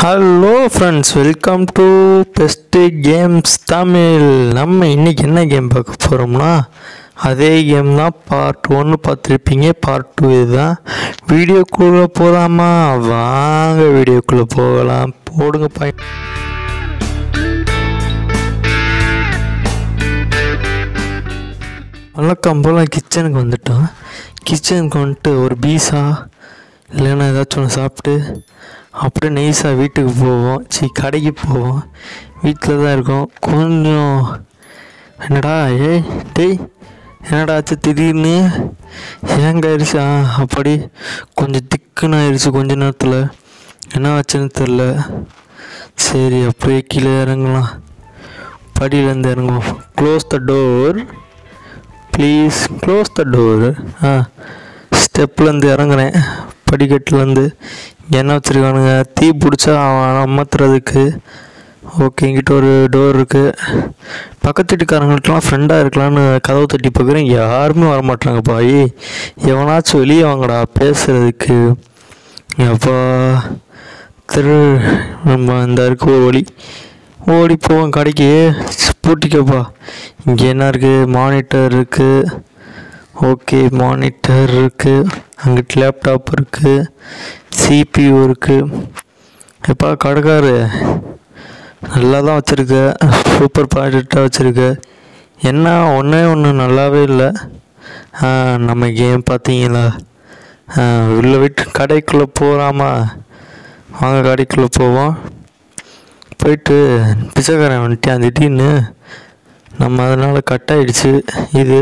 hello friends welcome to best games Tamil நம்ம இன்னைக்கு என்ன கேம் பார்க்க போகிறோம்னா அதே கேம் தான் பார்ட் ஒன்று பார்த்துருப்பீங்க பார்ட் டூ இதுதான் வீடியோக்குள்ளே போகலாமா வாங்க வீடியோக்குள்ளே போகலாம் போடுங்க பாய் வழக்கம் போல் கிச்சனுக்கு வந்துட்டோம் கிச்சனுக்கு வந்துட்டு ஒரு பீஸா இல்லைன்னா ஏதாச்சும் ஒன்று சாப்பிட்டு அப்படியே நெய்ஸாக வீட்டுக்கு போவோம் சி கடைக்கு போவோம் வீட்டில் தான் இருக்கோம் கொஞ்சம் என்னடா ஏய் டேய் என்னடா ஆச்சு திடீர்னு ஏங்க ஆயிடுச்சு ஆ அப்படி கொஞ்சம் திக்குன்னு ஆயிடுச்சு கொஞ்ச நேரத்தில் என்ன ஆச்சுன்னு தெரில சரி அப்படியே கீழே இறங்கலாம் படியிலேருந்து இறங்குவோம் close the door please close the door ஆ ஸ்டெப்லேருந்து இறங்குறேன் படிக்கட்டுலேருந்து என்ன வச்சுருக்கானுங்க தீ பிடிச்சா அவன் அமர்த்துறதுக்கு ஓகே இங்கிட்ட ஒரு டோர் இருக்குது பக்கத்து வீட்டுக்காரங்கள்ட்டலாம் ஃப்ரெண்டாக இருக்கலான்னு கதவு தட்டி பார்க்குறேன் யாருமே வரமாட்டாங்க பாய் எவனாச்சும் வெளியே வாங்கடா பேசுகிறதுக்கு அப்பா திரு நம்ம இந்த இருக்கு ஒரு வழி ஓடி போவோம் கடைக்கு பூட்டிக்கப்பா இங்கே என்ன இருக்குது மானிட்டர் இருக்குது ஓகே மானிட்டர் இருக்குது அங்கிட்டு லேப்டாப் இருக்குது சிபியூ இருக்குது எப்பா கடைக்காரு நல்லா தான் வச்சுருக்க சூப்பர் ப்ராடக்டாக வச்சுருக்க என்ன ஒன்றே ஒன்று நல்லாவே இல்லை ஆ, நம்ம கேம் பார்த்தீங்களா ஆ, உள்ள விட்டு கடைக்குள்ளே போகாமா வாங்க கடைக்குள்ளே போவோம் போயிட்டு பிச்சைக்காரன் வந்துட்டான் திடீர்னு நம்ம அதனால் கட் ஆயிடுச்சு இது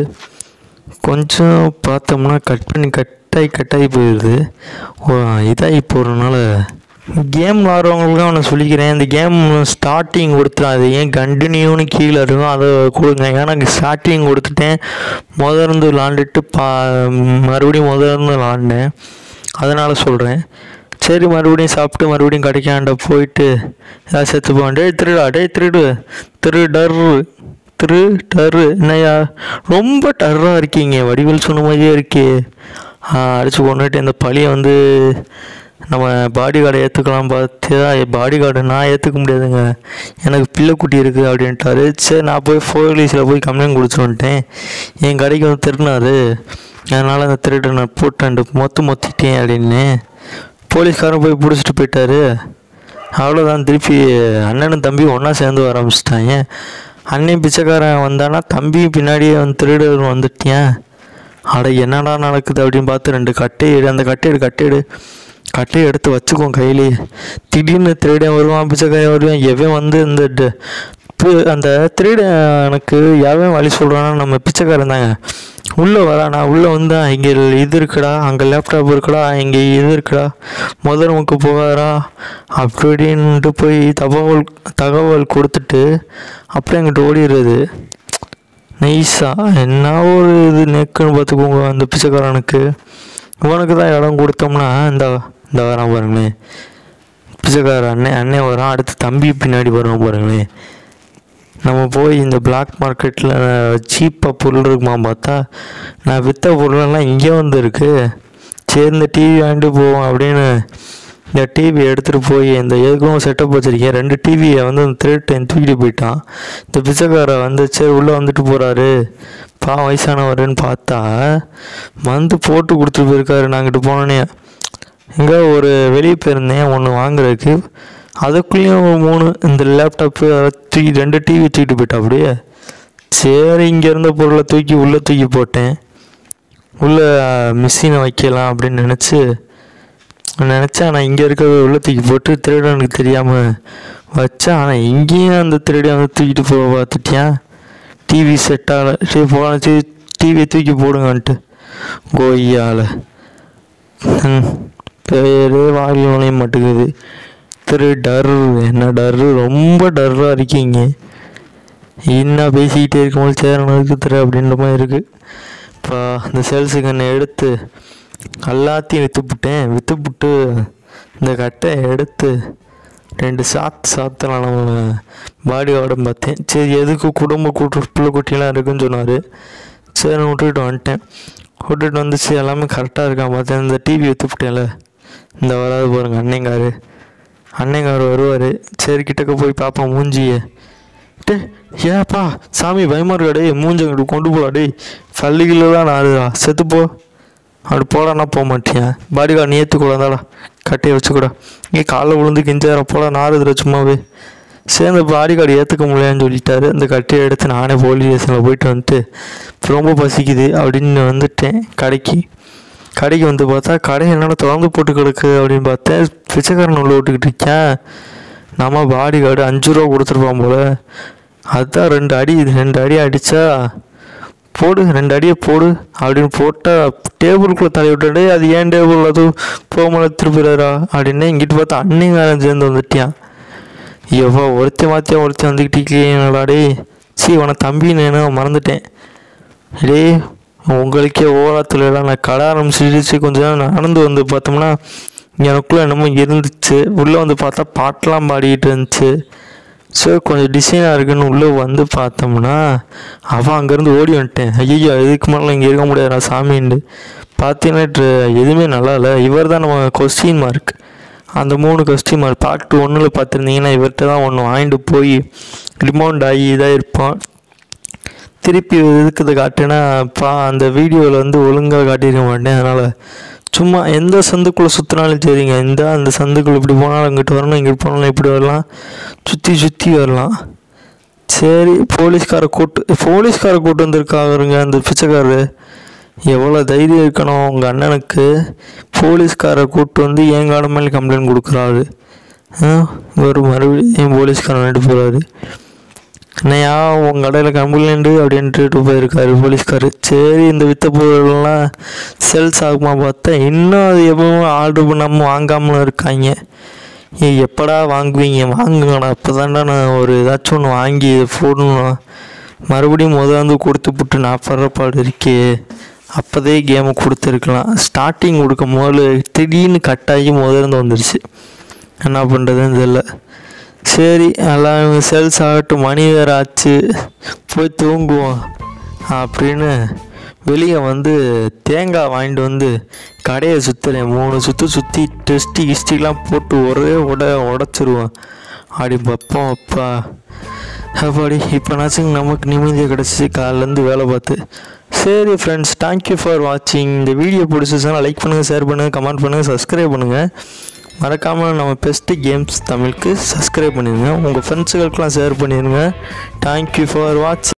கொஞ்சம் பார்த்தோம்னா கட் பண்ணி கட்டாகி கட்டாகி போயிடுது ஓ இதாகி போகிறதுனால கேம் விளாட்றவங்களுக்கு நான் சொல்லிக்கிறேன் இந்த கேம் ஸ்டார்டிங் கொடுத்துரும் ஏன் கண்டினியூன்னு கீழே இருக்கும் அதை கொடுங்க ஏன்னா ஸ்டார்டிங் கொடுத்துட்டேன் முதல்ல இருந்து விளாண்டுட்டு பா மறுபடியும் முதல்ல இருந்து விளாண்டேன் அதனால் சொல்கிறேன் சரி மறுபடியும் சாப்பிட்டு மறுபடியும் கடைக்காண்ட போயிட்டு ஏதாவது செத்து போவேன் டேய் திருடா டேய் திருடு திரு டர்ரு திரு டர்ரு என்னய்யா ரொம்ப டர்ராக இருக்கீங்க வடிவேல் சொன்ன மாதிரியே இருக்கே அடிச்சு கொண்டுட்டு இந்த பழியை வந்து நம்ம பாடி கார்டை ஏற்றுக்கலாம் பார்த்தா பாடி கார்டை நான் ஏற்றுக்க முடியாதுங்க எனக்கு பிள்ளைக்குட்டி இருக்குது அப்படின்ட்டாரு சரி நான் போய் போலீஸில் போய் கம்ப்ளைண்ட் கொடுத்துட்டு வந்துட்டேன் என் கடைக்கு வந்து திருடினாரு அதனால் அந்த திருடனை நான் போட்டு மொத்து மொத்திட்டேன் அப்படின்னு போலீஸ்காரன் போய் பிடிச்சிட்டு போயிட்டாரு அவ்வளோதான் திருப்பி அண்ணனும் தம்பி ஒன்றா சேர்ந்து வர ஆரம்பிச்சிட்டாங்க அண்ணன் பிச்சைக்காரன் வந்தானா தம்பி பின்னாடியே வந்து திருடர் வந்துட்டியான் அட என்னடா நடக்குது அப்படின்னு பார்த்து ரெண்டு கட்டை எடு அந்த கட்டையெடு கட்டையெடு கட்டையை எடுத்து வச்சுக்கோ கையிலே திடீர்னு திருடன் வருவான் பிச்சைக்காரன் வருவான் எவன் வந்து இந்த ட- பு- அந்த திருடனுக்கு எவன் வழி சொல்கிறான்னா நம்ம பிச்சைக்காரன் தாங்க உள்ளே வரானா உள்ளே வந்து இங்கே இது இருக்குடா அங்கே லேப்டாப் இருக்குடா இங்கே இது இருக்குடா முதல் ரூமுக்கு போகாதடா அப்படின்ட்டு போய் தகவல் தகவல் கொடுத்துட்டு அப்படியே அங்கிட்டு ஓடிடுறது நைஸா என்ன ஒரு இது நெக்குன்னு பார்த்துக்கோங்க அந்த பிச்சைக்காரனுக்கு இவனுக்கு தான் இடம் கொடுத்தோம்னா இந்த இந்த வரான் பாருங்களேன் பிச்சைக்கார அண்ணன் அண்ணன் வரான் அடுத்து தம்பி பின்னாடி வரான் பாருங்களேன் நம்ம போய் இந்த பிளாக் மார்க்கெட்டில் சீப்பாக பொருள் இருக்குமா பார்த்தா நான் விற்ற பொருளெல்லாம் இங்கே வந்து இருக்கு சரி இந்த டிவி வாங்கிட்டு போவோம் அப்படின்னு இந்த டிவி எடுத்துகிட்டு போய் இந்த எதுக்கும் செட்டப் வச்சுருக்கேன் ரெண்டு டிவியை வந்து அந்த திருட்டன் தூக்கிட்டு போயிட்டான் இந்த பிச்சைக்கார வந்து சரி உள்ளே வந்துட்டு போகிறாரு பா வயசானவருன்னு பார்த்தா வந்து போட்டு கொடுத்துட்டு போயிருக்காரு நான் அங்கிட்டு போனோன்னே எங்கே ஒரு வெளியே போயிருந்தேன் ஒன்று வாங்குறதுக்கு அதுக்குள்ளேயும் ஒரு மூணு இந்த லேப்டாப்பு அதை தூக்கி ரெண்டு டிவி தூக்கிட்டு போயிட்டா அப்படியே சரி இங்கே இருந்த பொருளை தூக்கி உள்ளே தூக்கி போட்டேன் உள்ளே மிஷினை வைக்கலாம் அப்படின்னு நினச்சி நினச்சேன் நான் இங்கே இருக்கிறத உள்ளே தூக்கி போட்டு திருடனுக்கு தெரியாமல் வச்சேன் ஆனால் இங்கேயும் அந்த திருடன் வந்து தூக்கிட்டு போக பார்த்துட்டியான் டிவி செட்டால் சரி போகலாம் சரி டிவியை தூக்கி போடுங்கன்ட்டு கோய்யால ம், பேரே வாயில் நுழைய மாட்டேங்குது திரு டர் என்ன டர் ரொம்ப டர்ராக இருக்கீங்க என்ன பேசிக்கிட்டே இருக்கும்போது சேரணும் திரு அப்படின்ற மாதிரி இருக்குது இப்போ இந்த சேல்ஸு கண்ணை எடுத்து எல்லாத்தையும் விற்றுப்புட்டேன் விற்றுப்புட்டு இந்த கட்டையை எடுத்து ரெண்டு சாத்து சாத்தலாம் நம்ம பாடி வார்டை பார்த்தேன் சரி எதுக்கு குடும்ப கூட்டு பிள்ளை குட்டிலாம் இருக்குன்னு சொன்னார் சரி விட்டுட்டு வந்துட்டேன் விட்டுட்டு வந்துச்சு எல்லாமே கரெக்டாக இருக்கான் பார்த்தேன் இந்த டிவி விற்றுப்புட்டேன்ல இந்த வராது பாருங்க அன்னைங்காரு அன்னைக்கார் வருவார் சரி கிட்டக்க போய் பார்ப்போம் மூஞ்சியை டே ஏப்பா சாமி பயமா இருக்கா டேய் மூஞ்ச இங்கிட்டு கொண்டு போடா டேய் பள்ளிகளில் தான் நாடுதா செத்துப்போ அப்படி போடானா போக மாட்டியா பாடி கார்டு நேற்று கூட இருந்தாடா கட்டையை வச்சுக்கூடா நீ காலைல விழுந்து கிஞ்சாரம் போல நாறுதுல சும்மாவே சேர்ந்த பாடி கார்டு ஏற்றுக்க முடியாதுன்னு சொல்லிட்டாரு அந்த கட்டையை எடுத்து நானே போலீஸ் ஸ்டேஷனில் போயிட்டு வந்துட்டு இப்ப ரொம்ப பசிக்குது அப்படின்னு வந்துட்டேன் கடைக்கு கடைக்கு வந்து பார்த்தா கடை என்னடா திறந்து போட்டு கிடக்கு அப்படின்னு பார்த்தேன் பிச்சைக்காரன் உள்ள விட்டுக்கிட்டு இருக்கேன் நம்ம பாடி கார்டு அஞ்சு ரூபா கொடுத்துருப்பான் போல அதுதான் ரெண்டு அடி ரெண்டு அடி அடித்தா போடு ரெண்டு அடியை போடு அப்படின்னு போட்டால் டேபிளுக்குள்ளே தலை விட்டாடே அது ஏன் டேபிள் அதுவும் போகமல திருப்பிடுறா அப்படின்னு இங்கிட்டு பார்த்தா அன்னைக்காரன் சேர்ந்து வந்துட்டியான் எவ்வளோ ஒருத்தி மாற்றியா ஒருத்தி வந்துக்கிட்டீங்களா டேய் சீ உன தம்பின்னு நான் மறந்துட்டேன் டேய் உங்களுக்கே ஓராத்துல எல்லாம் நான் கடை ஆரம்பிச்சிருச்சு கொஞ்ச நேரம் நடந்து வந்து பார்த்தோம்னா எனக்குள்ளே என்னமோ இருந்துச்சு உள்ளே வந்து பார்த்தா பாட்டெலாம் பாடிக்கிட்டு இருந்துச்சு சரி கொஞ்சம் டிசைனாக இருக்குன்னு உள்ளே வந்து பார்த்தோம்னா அவன் அங்கேருந்து ஓடி வந்துட்டேன் ஐயோ இதுக்கு மேலே இங்கே இருக்க முடியாதுடா சாமின்னு பார்த்தீங்கன்னா ட்ர- எதுவுமே நல்லா இல்லை இவர் தான் நம்ம கொஸ்டின் மார்க் அந்த மூணு கொஸ்டின் மார்க் பார்ட் ஒன்றில் பார்த்துருந்தீங்கன்னா இவர்கிட்ட தான் ஒன்று வாங்கிட்டு போய் ரிமௌண்ட் ஆகி இதாக இருப்பான் திருப்பி எதுக்கு இதை காட்டுனா பா அந்த வீடியோவில் வந்து ஒழுங்காக காட்டியிருக்க மாட்டேன் அதனால் சும்மா எந்த சந்துக்குள்ளே சுற்றினாலும் சரிங்க இந்த அந்த சந்துக்குள்ளே இப்படி போனாலும் இங்கிட்டு வரணும் இங்கிட்டு போனாலும் இப்படி வரலாம் சுற்றி சுற்றி வரலாம் சரி போலீஸ்கார கூட்டு போலீஸ்கார கூட்டு வந்திருக்காருங்க அந்த பிச்சைக்காரரு எவ்வளோ தைரியம் இருக்கணும் உங்கள் அண்ணனுக்கு போலீஸ்காரை கூட்டு வந்து என் கார்டு மேலே கம்ப்ளைண்ட் கொடுக்குறாரு ஒரு மறுபடியும் போலீஸ்காரன் வந்துட்டு போகிறாரு என்னையா உங்கள் கடையில் கம்ப்ளைண்ட்டு அப்படின்ட்டு போயிருக்காரு போலீஸ்காரு சரி இந்த வித்த பொருள்லாம் சேல்ஸ் ஆகுமா பார்த்தா இன்னும் அது எப்பவும் ஆர்டர் பண்ணாமல் வாங்காமல் இருக்காங்க ஏய் எப்படா வாங்குவீங்க வாங்குங்கண்ணா இப்போ நான் ஒரு ஏதாச்சும் ஒன்று வாங்கி இதை போடணும் மறுபடியும் முத வந்து கொடுத்து புட்டு நான் படுற பாடு இருக்கே அப்போதே கேமை கொடுத்துருக்கலாம் ஸ்டார்டிங் கொடுக்கும் போது திடீர்னு கட் ஆகி முதல்ல வந்துருச்சு என்ன பண்ணுறதுன்னு தெரியல சரி எல்லாம் சேல்ஸ் ஆகட்டும் மணி வேறு ஆச்சு போய் தூங்குவோம் அப்படின்னு வெளியே வந்து தேங்காய் வாங்கிட்டு வந்து கடையை சுற்றுறேன் மூணு சுற்று சுற்றி டெஸ்ட்டு கிஸ்டிலாம் போட்டு ஒரே உட உடச்சிருவேன் அப்படி பார்ப்போம் அப்பா அப்பாடி இப்போனாச்சும் நமக்கு நிம்மதியாக கிடச்சிச்சு காலிலேருந்து வேலை பார்த்து சரி ஃப்ரெண்ட்ஸ் தேங்க்யூ ஃபார் வாட்சிங் இந்த வீடியோ பிடிச்சிச்சுன்னா லைக் பண்ணுங்கள் ஷேர் பண்ணுங்கள் கமெண்ட் பண்ணுங்கள் சப்ஸ்கிரைப் பண்ணுங்கள் மறக்காமல் நம்ம பெஸ்ட்டு கேம்ஸ் தமிழுக்கு சப்ஸ்கிரைப் பண்ணிடுங்க உங்கள் ஃப்ரெண்ட்ஸுகளுக்கெலாம் ஷேர் பண்ணிடுங்க தேங்க்யூ ஃபார் வாட்சிங்